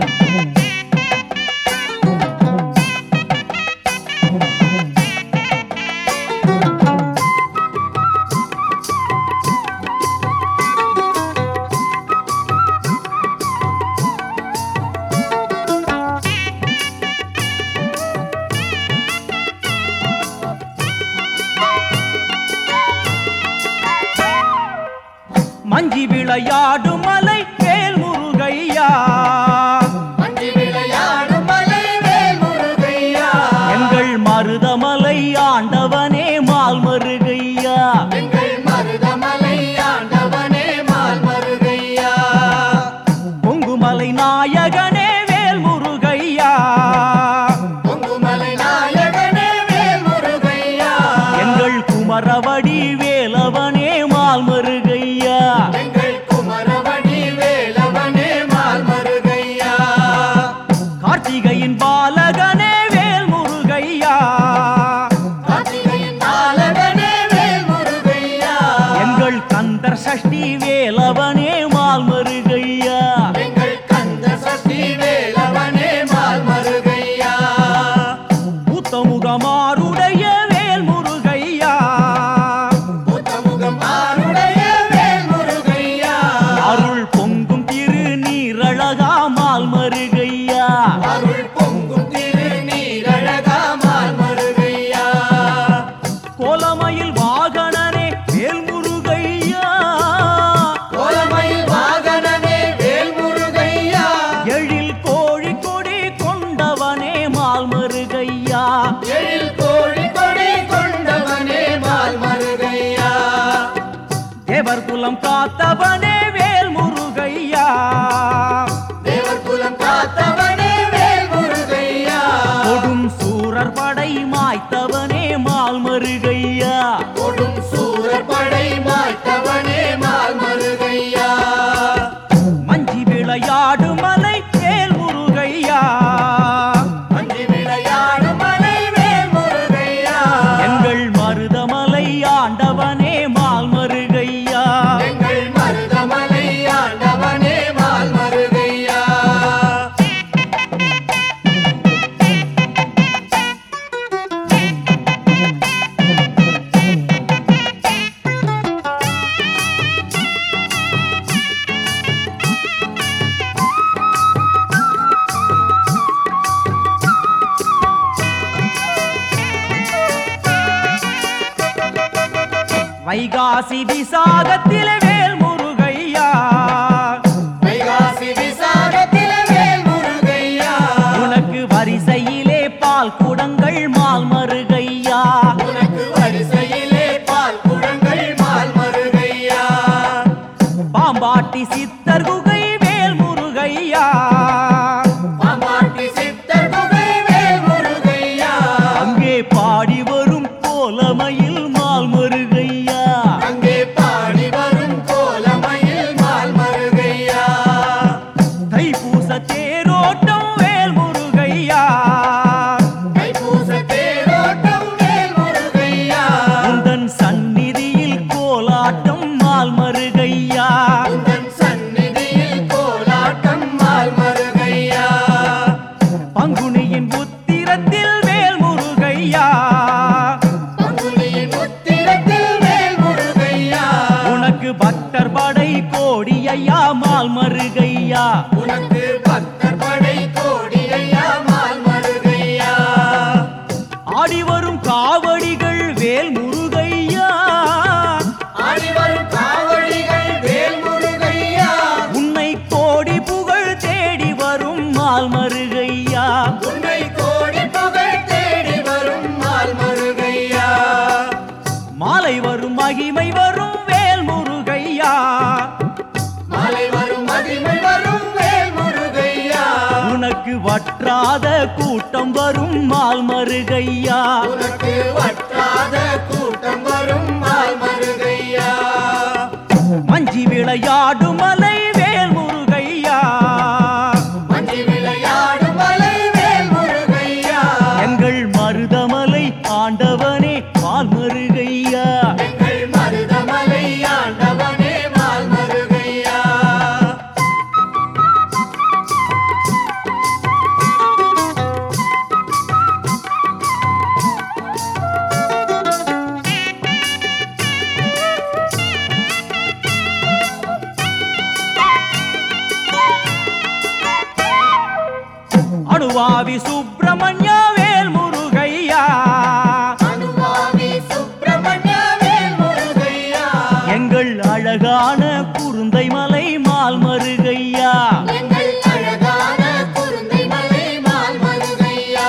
மஞ்சி விளையாடும் மலை வேல் முருகையா மஞ்சி விளையாடும் மலை வேல் முருகையா எங்கள் மருதமலை ஆண்டவனே மால் மருகையா எங்கள் மருதமலை ஆண்டவனே மால் மருகையா பொங்குமலை நாயகனே வேல் முருகையா பொங்குமலை நாயகனே வேல் முருகையா எங்கள் குமரவடி வேலவனே மால் மருகையா எங்கள் குமரவடி வேலவனே மால் மருகையா கார்த்திகையின் பாலகனே வேல் முருகையா கார்த்திகையின் நாளகனே வேல் முருகையா எங்கள் கந்தர் சஷ்டி வேலவனே மால் மருகையா எங்கள் கந்த சஷ்டி வேலவனே மால் மருகையா புத்தமுகமாருடைய வேல் முருகையா புத்தமுகம் ஆருடைய வேல் முருகையா அருள் பொங்கும் திரு நீரழகா மால் மருகையா அருள் பொங்கும் திருநீரழகா மால் மருகையா கோலமயில் வாகனனே வேல் முருகையா கோலமயில் வாகனமே வேல் முருகையா எழில் கோழி கொடி கொண்டவனே மால் மருகையா எழில் கோழி கொடி கொண்டவனே மால் மருகையா தேவர் குலம் காத்தவனே வேல் முருகையா தேவர் குலம் காத்தவனே வேல் முருகையா கொடும் சூரர் படை மாய்த்தவனே மால் மருகையா கொடும் சூரர் படை மாய்த்தவனே மால் மருகையா மஞ்சி விளையாடு மலை வேல் முருகையா மஞ்சி விளையாடும் மலை வேல் முருகையா எங்கள் மருதமலை ஆண்டவனே மால் மருகையா எங்கள் மருதமலை ஆண்டவனே மால் மருகையா வைகாசி விசாகத்திலே வேல் முருகையா வைகாசி விசாகத்தில வேல் முருகையா உனக்கு வரிசையிலே பால் குடங்கள் மால் மருகையா உனக்கு வரிசையிலே பால் குடங்கள் மால் மருகையா பாம்பாட்டி சித்தர் குகை வேல் முருகையா பாம்பாட்டி சித்தர் குகை வேல் முருகையா அங்கே பாடி வரும் கோலமையில் மால் மருகையா அங்கே பாடி வரும் கோலமயில் மால் மருகையா தைப்பூச தேரோட்டம் வேல் முருகையா தைப்பூச தேரோட்டம் வேல் முருகையா உந்தன் சந்நிதியில் கோலாட்டம் மால் மருகையா உந்தன் சந்நிதியில் கோலாட்டம் மால் மருகையா பங்குனியின் உத்திரத்தில் வேல் முருகையா பங்குனியின் உத்திரத்தில் வேல் முருகையா உனக்கு பக்தர் படை கோடி ஐயா மால் மருகையா உனக்கு பக்தர் படை கோடியையா மால் மருகையா ஆடி வரும் காவடிகள் வேல் முருகையா ஆடிவரும் காவடிகள் வேல் முருகையா உன்னை கோடி புகழ் தேடி வரும் மால் மருகையா உன்னை கோடி புகழ் தேடி வரும் மால் மருகையா மாலை வரும் மகிமை வரும் வேல் முருகையா மாலை வரும் மகிமை வரும் வேல் முருகையா உனக்கு வற்றாத கூட்டம் வரும் மால் மருகையா உனக்கு வற்றாத கூட்டம் வரும் மால் மருகையா மஞ்சி விளையாடும் மலை வேல் முருகையா மஞ்சி விளையாடும் மலை வேல் முருகையா எங்கள் மருதமலை ஆண்டவனே மால் மருகையா எங்கள் மருதமலை ஆண்டவனே மால் மருகையா அனுவாவி சுப்பிரமணிய வேல் முருகையா அனுமாவி சுப்பிரமணிய வேல் முருகையா எங்கள் அழகான குருந்தை மலை மால் மருகையா எங்கள் அழகான குருந்தை மலை மால் மருகையா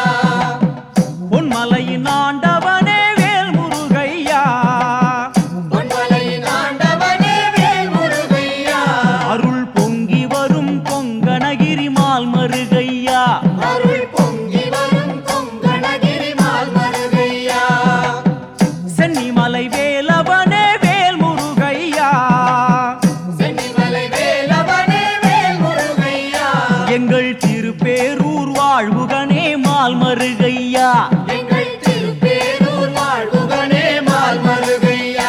பொன்மலையின் ஆண்டவனே வேல் முருகையா பொன்மலையின் ஆண்டவனே வேல் முருகையா அருள் பொங்கி வரும் கொங்கணகிரி மால் மருகையா அருள் பொங்கி வரும் கொங்கணகிரி மால் மருகையா சென்னிமலை வேலவனே வேல் முருகையா சென்னிமலை வேலவனே வேல் முருகையா எங்கள் திருப்பேரூர் வாழ்வுகனே மால் மருகையா எங்கள் திருப்பேரூர் வாழ்வுகனே மால் மருகையா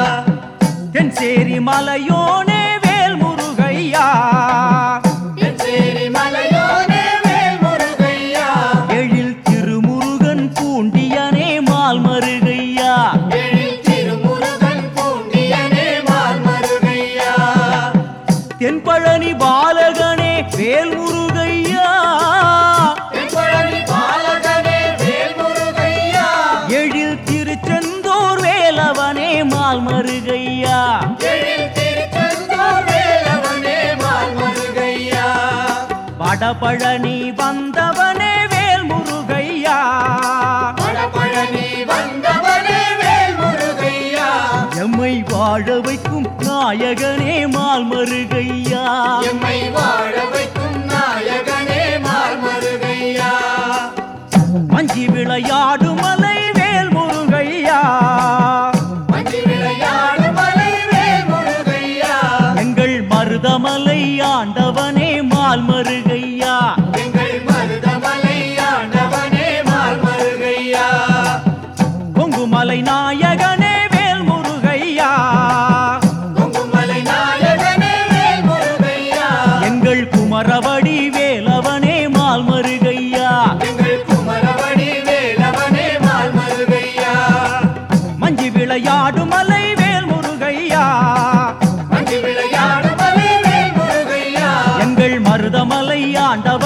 தென்சேரி மலையோனே வேல் முருகையா என் சேரி மலையோனே வேல் முருகையா எழில் திருமுருகன் பூண்டியனே மால் மருகையா எழில் திருமுருகன் பூண்டியனே மால் மருகையா தென்பழனி பாலகனே வேல் முருகையா தென்பழனி பாலகனே வேல் முருகையா எழில் திருச்செந்தூர் வேலவனே மால் மருகையா எழில் திருச்செந்தூர் வேலவனே மால் மருகையா வடபழனி வந்தவனே வேல் முருகையா வடபழனி வந்தவனே வேல் முருகையா எம்மை வாழ வைக்கும் நாயகனே மால் மருகையா எம்மை வாழ வைக்கும் நாயகனே மால் மருகையா மஞ்சி விளையாடு மலை வேல் முருகையா மஞ்சி விளையாடு மலை வேல் முருகையா எங்கள் மருதமலை ஆண்டவனே மால் மருகையா எங்கள் மருதமலை ஆண்டவனே மால் மருகையா கொங்குமலை நாயகனே வேல் முருகையா கொங்குமலை நாயகனே வேல் முருகையா எங்கள் குமரவடி வேலவனே மால் மருகையா எங்கள் குமரவடி வேலவனே மால் மருகையா மஞ்சி விளையாடு மலை வேல் முருகையா மஞ்சி விளையாடு மலை வேல் முருகையா எங்கள் மருதமலை ஆண்டவனே